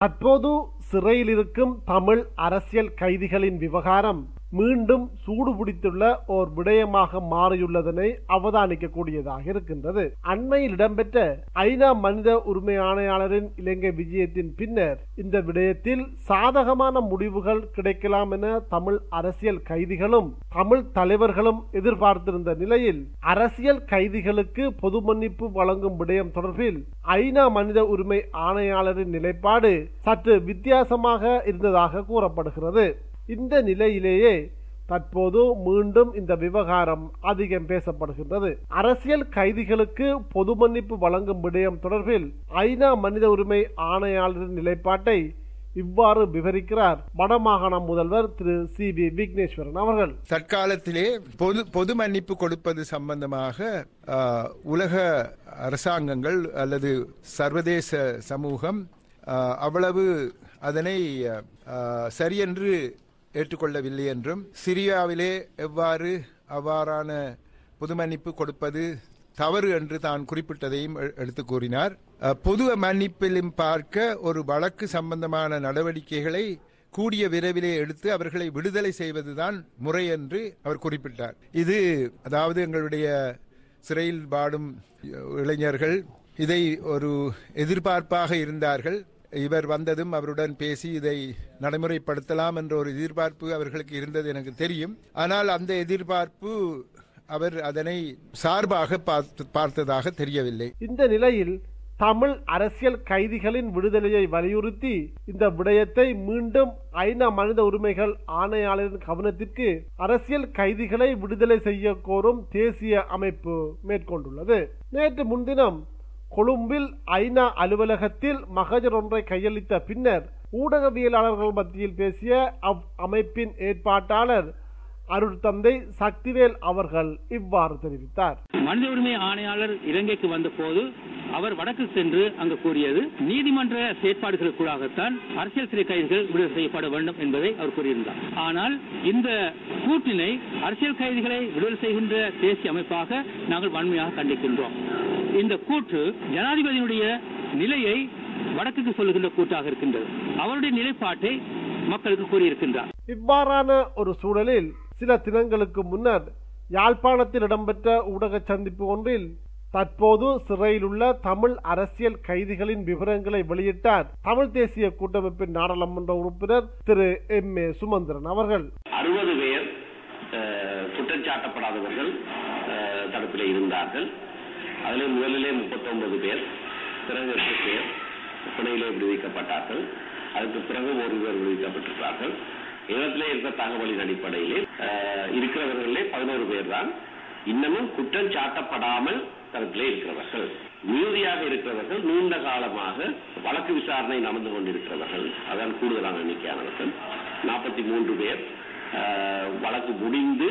தற்போது சிறையில் இருக்கும் தமிழ் அரசியல் கைதிகளின் விவகாரம் மீண்டும் சூடு பிடித்துள்ள ஓர் விடயமாக மாறியுள்ளதனை அவதானிக்கக்கூடியதாக இருக்கின்றது அண்மையில் இடம்பெற்ற ஐநா மனித உரிமை ஆணையாளரின் இலங்கை விஜயத்தின் பின்னர் இந்த விடயத்தில் சாதகமான முடிவுகள் கிடைக்கலாம் என தமிழ் அரசியல் கைதிகளும் தமிழ் தலைவர்களும் எதிர்பார்த்திருந்த நிலையில் அரசியல் கைதிகளுக்கு பொது மன்னிப்பு வழங்கும் விடயம் தொடர்பில் ஐநா மனித உரிமை ஆணையாளரின் நிலைப்பாடு சற்று வித்தியாசமாக இருந்ததாக கூறப்படுகிறது இந்த நிலையிலேயே தற்போது மீண்டும் இந்த விவகாரம் அதிகம் பேசப்படுகின்றது அரசியல் கைதிகளுக்கு பொது மன்னிப்பு வழங்கும் விடயம் தொடர்பில் ஐநா மனித உரிமை ஆணையாளரின் நிலைப்பாட்டை இவ்வாறு விவரிக்கிறார் வடமாகாண முதல்வர் திரு சி வி விக்னேஸ்வரன் அவர்கள் தற்காலத்திலே பொது பொது மன்னிப்பு கொடுப்பது சம்பந்தமாக ஆ, உலக அரசாங்கங்கள் அல்லது சர்வதேச சமூகம் ஆ, அவ்வளவு அதனை ஆ, சரியென்று ஏற்றுக்கொள்ளவில்லை என்றும் சிரியாவிலே எவ்வாறு அவ்வாறான பொது மன்னிப்பு கொடுப்பது தவறு என்று தான் குறிப்பிட்டதையும் எ- எடுத்து கூறினார் அஹ், பொது மன்னிப்பிலும் பார்க்க ஒரு வழக்கு சம்பந்தமான நடவடிக்கைகளை கூடிய விரைவிலே எடுத்து அவர்களை விடுதலை செய்வதுதான் முறை என்று அவர் குறிப்பிட்டார் இது அதாவது எங்களுடைய சிறையில் வாடும் இளைஞர்கள் இதை ஒரு எதிர்பார்ப்பாக இருந்தார்கள் இவர் வந்ததும் அவருடன் பேசி இதை நடைமுறைப்படுத்தலாம் என்ற ஒரு எதிர்பார்ப்பு அவர்களுக்கு இருந்தது எனக்கு தெரியும் ஆனால் அந்த எதிர்பார்ப்பு அவர் அதனை சார்பாக பார்த்து- பார்த்ததாக தெரியவில்லை இந்த நிலையில் தமிழ் அரசியல் கைதிகளின் விடுதலையை வலியுறுத்தி இந்த விடயத்தை மீண்டும் ஐநா மனித உரிமைகள் ஆணையாளரின் கவனத்திற்கு அரசியல் கைதிகளை விடுதலை செய்ய கோரும் தேசிய அமைப்பு மேற்கொண்டுள்ளது நேற்று முன்தினம் கொழும்பில் ஐநா அலுவலகத்தில் மகஜர் ஒன்றை கையளித்த பின்னர் ஊடகவியலாளர்கள் மத்தியில் பேசிய அவ் அமைப்பின் ஏற்பாட்டாளர் அருட்தந்தை சக்திவேல் அவர்கள் இவ்வாறு தெரிவித்தார் மனித உரிமை ஆணையாளர் இலங்கைக்கு வந்த போது அவர் வடக்கு சென்று அங்கு கூறியது நீதிமன்ற செயற்பாடுகளுக்குள்ளாகத்தான் அரசியல் சிறை கைதிகள் விடுதலை செய்யப்பட வேண்டும் என்பதை அவர் கூறியிருந்தார் ஆனால் இந்த கூட்டினை அரசியல் கைதிகளை விடுதலை செய்கின்ற தேசிய அமைப்பாக நாங்கள் வன்மையாக கண்டிக்கின்றோம் இந்த கூற்று ஜனாதிபதியினுடைய நிலையை வடக்குக்கு சொல்லுகின்ற கூட்டாக இருக்கின்றது அவருடைய நிலைப்பாட்டை மக்களுக்கு கூறியிருக்கின்றார் இவ்வாறான ஒரு சூழலில் சில தினங்களுக்கு முன்னர் யாழ்ப்பாணத்தில் இடம்பெற்ற ஊடக சந்திப்பு ஒன்றில் தற்போது சிறையில் உள்ள தமிழ் அரசியல் கைதிகளின் விவரங்களை வெளியிட்டார் தமிழ் தேசிய கூட்டமைப்பின் நாடாளுமன்ற உறுப்பினர் திரு எம் ஏ சுமந்திரன் அவர்கள் அறுபது பேர் அஹ், குற்றஞ்சாட்டப்படாதவர்கள் அஹ், தடுப்பிலே இருந்தார்கள் அதில் முதலிலே முப்பத்தொன்பது பேர் பிறகு எட்டு பேர் பிணையிலே விடுவிக்கப்பட்டார்கள் அதுக்கு பிறகு ஒரு பேர் விடுவிக்கப்பட்டிருக்கிறார்கள் இடத்திலே இருக்க தகவலின் அடிப்படையிலே அஹ், இருக்கிறவர்களே பதினோரு பேர் தான் இன்னமும் குற்றம் சாட்டப்படாமல் தரப்பிலே இருக்கிறவர்கள் மீதியாக இருக்கிறவர்கள் நீண்ட காலமாக வழக்கு விசாரணை நடந்து கொண்டிருக்கிறவர்கள் அதான் கூடுதலான எண்ணிக்கையானவர்கள் நாற்பத்தி மூன்று பேர் அஹ், வழக்கு முடிந்து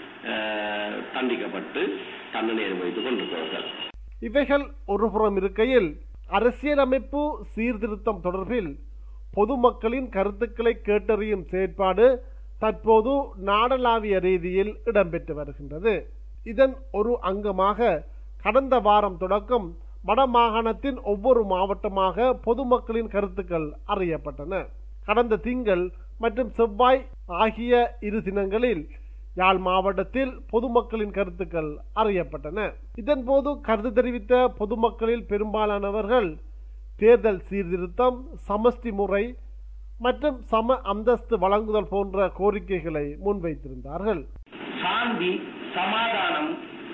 அஹ், தண்டிக்கப்பட்டு தண்டனை அனுபவித்துக் கொண்டிருக்கிறார்கள் இவைகள் ஒருபுறம் இருக்கையில் அரசியலமைப்பு சீர்திருத்தம் தொடர்பில் பொதுமக்களின் கருத்துக்களை கேட்டறியும் செயற்பாடு தற்போது நாடளாவிய ரீதியில் இடம்பெற்று வருகின்றது இதன் ஒரு அங்கமாக கடந்த வாரம் தொடக்கம் வடமாகாணத்தின் ஒவ்வொரு மாவட்டமாக பொதுமக்களின் கருத்துக்கள் அறியப்பட்டன கடந்த திங்கள் மற்றும் செவ்வாய் ஆகிய இரு தினங்களில் யாழ் மாவட்டத்தில் பொதுமக்களின் கருத்துக்கள் அறியப்பட்டன இதன்போது கருத்து தெரிவித்த பொதுமக்களில் பெரும்பாலானவர்கள் தேர்தல் சீர்திருத்தம் சமஷ்டி முறை மற்றும் சம அந்தஸ்து வழங்குதல் போன்ற கோரிக்கைகளை முன்வைத்திருந்தார்கள் சாந்தி சமாதானம்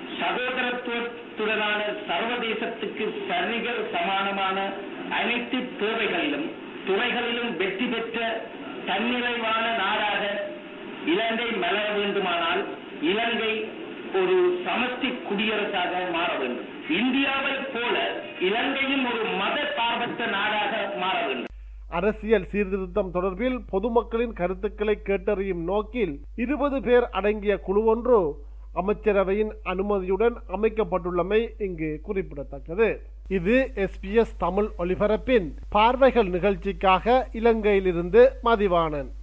சகோதரத்துவத்துடனான சர்வதேசத்துக்கு சரிகர் சமானமான அனைத்து தேவைகளிலும் துறைகளிலும் வெற்றி பெற்ற தன்னிறைவான நாடாக இலங்கை மலர வேண்டுமானால் இலங்கை ஒரு சமஷ்டி குடியரசாக மாற வேண்டும் இந்தியாவைப் போல இலங்கையும் ஒரு மத சார்பற்ற நாடாக மாற வேண்டும் அரசியல் சீர்திருத்தம் தொடர்பில் பொதுமக்களின் கருத்துக்களை கேட்டறியும் நோக்கில் இருபது பேர் அடங்கிய குழு ஒன்று அமைச்சரவையின் அனுமதியுடன் அமைக்கப்பட்டுள்ளமை இங்கு குறிப்பிடத்தக்கது இது எஸ்பிஎஸ் தமிழ் ஒலிபரப்பின் பார்வைகள் நிகழ்ச்சிக்காக இலங்கையிலிருந்து மதிவாணன்